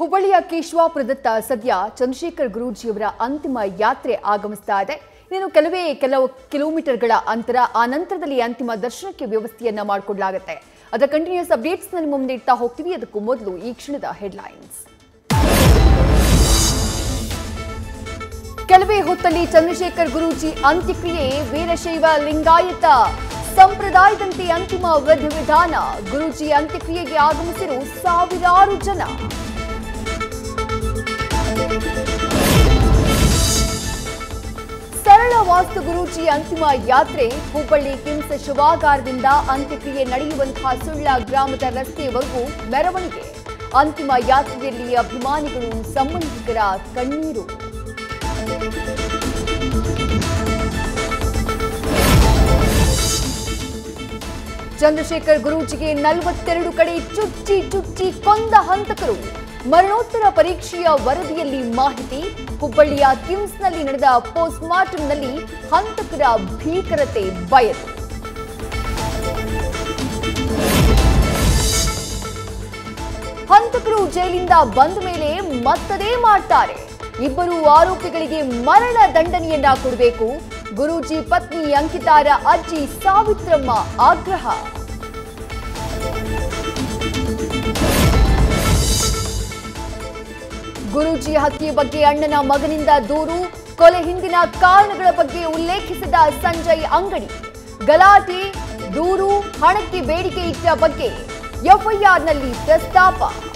ಹುಬ್ಬಳ್ಳಿಯ ಕೇಶವಾಪುರದತ್ತ ಸದ್ಯ ಚಂದ್ರಶೇಖರ್ ಗುರೂಜಿಯವರ ಅಂತಿಮ ಯಾತ್ರೆ ಆಗಮಿಸ್ತಾ ಇದೆ ಇನ್ನು ಕೆಲವೇ ಕೆಲವು ಕಿಲೋಮೀಟರ್ಗಳ ಅಂತರ ಆ ನಂತರದಲ್ಲಿ ಅಂತಿಮ ದರ್ಶನಕ್ಕೆ ವ್ಯವಸ್ಥೆಯನ್ನ ಮಾಡಿಕೊಡ್ಲಾಗುತ್ತೆ ಅದರ ಕಂಟಿನ್ಯೂಸ್ ಅಪ್ಡೇಟ್ಸ್ ನಿಮ್ಮ ಮುಂದೆ ಇಡ್ತಾ ಹೋಗ್ತೀವಿ ಅದಕ್ಕೂ ಮೊದಲು ಈ ಕ್ಷಣದ ಹೆಡ್ಲೈನ್ಸ್ ಕೆಲವೇ ಹೊತ್ತಲ್ಲಿ ಚಂದ್ರಶೇಖರ್ ಗುರೂಜಿ ಅಂತ್ಯಕ್ರಿಯೆ ವೀರಶೈವ ಲಿಂಗಾಯತ ಸಂಪ್ರದಾಯದಂತೆ ಅಂತಿಮ ವಿಧಿವಿಧಾನ ಗುರೂಜಿ ಅಂತ್ಯಕ್ರಿಯೆಗೆ ಆಗಮಿಸಿರು ಸಾವಿರಾರು ಜನ ಸರಳ ವಾಸ್ತು ಗುರೂಜಿ ಅಂತಿಮ ಯಾತ್ರೆ ಹುಬ್ಬಳ್ಳಿ ಕಿಮ್ಸ್ ಶವಾಗಾರದಿಂದ ಅಂತ್ಯಕ್ರಿಯೆ ನಡೆಯುವಂತಹ ಸುಳ್ಳ ಗ್ರಾಮದ ರಸ್ತೆಯವರೆಗೂ ಮೆರವಣಿಗೆ ಅಂತಿಮ ಯಾತ್ರೆಯಲ್ಲಿ ಅಭಿಮಾನಿಗಳು ಸಂಬಂಧಿಕರ ಕಣ್ಣೀರು ಚಂದ್ರಶೇಖರ್ ಗುರೂಜಿಗೆ ನಲವತ್ತೆರಡು ಕಡೆ ಚುಚ್ಚಿ ಚುಚ್ಚಿ ಕೊಂದ ಹಂತಕರು ಮರಣೋತ್ತರ ಪರೀಕ್ಷೆಯ ವರದಿಯಲ್ಲಿ ಮಾಹಿತಿ ಹುಬ್ಬಳ್ಳಿಯ ಕಿಮ್ಸ್ನಲ್ಲಿ ನಡೆದ ಪೋಸ್ಟ್ ಮಾರ್ಟಂನಲ್ಲಿ ಹಂತಕರ ಭೀಕರತೆ ಬಯಲು ಹಂತಕರು ಜೈಲಿಂದ ಬಂದ ಮೇಲೆ ಮತ್ತದೇ ಮಾಡ್ತಾರೆ ಇಬ್ಬರು ಆರೋಪಿಗಳಿಗೆ ಮರಣ ದಂಡನೆಯನ್ನ ಕೊಡಬೇಕು ಗುರೂಜಿ ಪತ್ನಿ ಅಂಕಿತಾರ ಅಜ್ಜಿ ಸಾವಿತ್ರಮ್ಮ ಆಗ್ರಹ ಗುರೂಜಿ ಹತ್ಯೆ ಬಗ್ಗೆ ಅಣ್ಣನ ಮಗನಿಂದ ದೂರು ಕೊಲೆ ಹಿಂದಿನ ಕಾರಣಗಳ ಬಗ್ಗೆ ಉಲ್ಲೇಖಿಸಿದ ಸಂಜಯ್ ಅಂಗಡಿ ಗಲಾಟೆ ದೂರು ಹಣಕ್ಕೆ ಬೇಡಿಕೆ ಇಟ್ಟ ಬಗ್ಗೆ ಎಫ್ಐಆರ್ನಲ್ಲಿ ಪ್ರಸ್ತಾಪ